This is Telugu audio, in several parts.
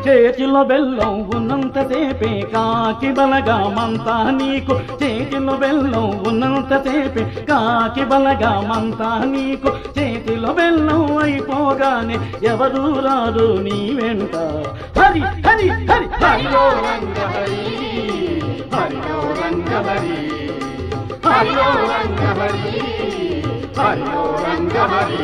చేతిలో బెల్లం ఉన్నంతసేపే కాకి బలగామంతా నీకు చేతిలో బెల్లం ఉన్నంతసేపే కాకి బలగామంతా నీకు చేతిలో బెల్లం అయిపోగానే ఎవరు రారు నీ వెంట హరి హరి హరి హరిలో రంగ హరి హరిలో రంగ హరి హరిలో రంగ హరి హరిలో రంగ హరి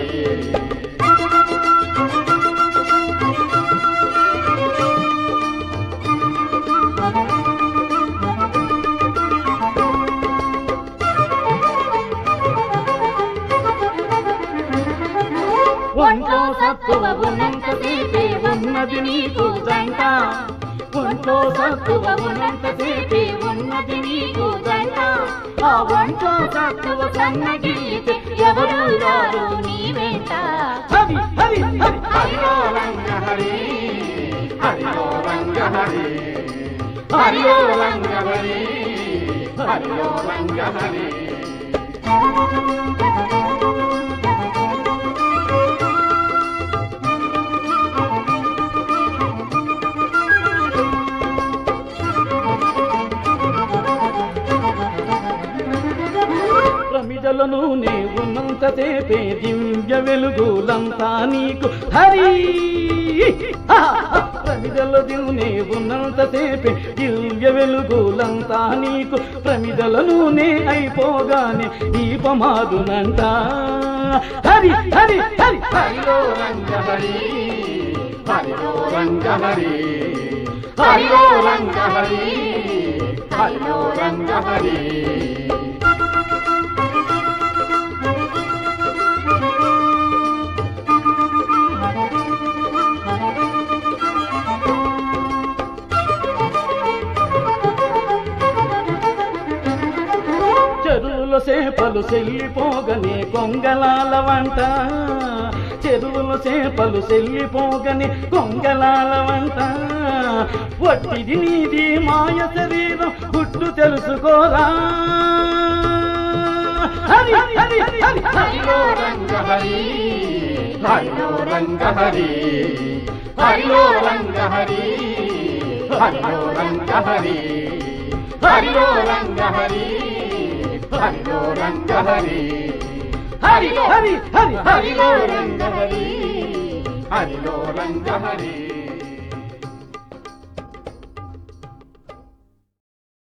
ఒంట్లో సత్తువ ఉన్నంతసేపే ఉన్నది నీకు జంట ఒంట్లో సత్తువ ఉన్నంతసేపే ఉన్నది నీకు జంట ఆ ఒంట్లో సత్తువ సన్నగిలితే ఎవరు రారు నీ వెంట హరి హరి హరి హరిలో రంగ హరి హరిలో రంగ హరి హరిలో రంగ హరి హరిలో రంగ హరి ప్రమిదల నూనె ఉన్నంతసేపే దివ్య వెలుగులంతా నీకు హరి ప్రమిదల నూనె ఉన్నంతసేపే దివ్య వెలుగులంతా నీకు ప్రమిదల నూనె అయిపోగానే దీపమాదునంట హరి హరి హరి హరిలో రంగ హరి హరిలో రంగ హరి హరిలో రంగ హరి హరిలో రంగ హరి చెరువులో చేపలు చెల్లిపోగని కొంగలాల వంట చెరువులో చేపలు చెల్లిపోగని కొంగలాల వంట వట్టిది నీది మాయ శరీరం గుట్టు తెలుసుకోరా హరి హరి హరి హరిలో రంగ హరి హరిలో రంగ హరి హరిలో రంగ హరి హరిలో రంగ హరి హరిలో రంగ హరి హరిలో రంగ హరి హరి హరి హరి హరిలో రంగ హరి హరిలో రంగ హరి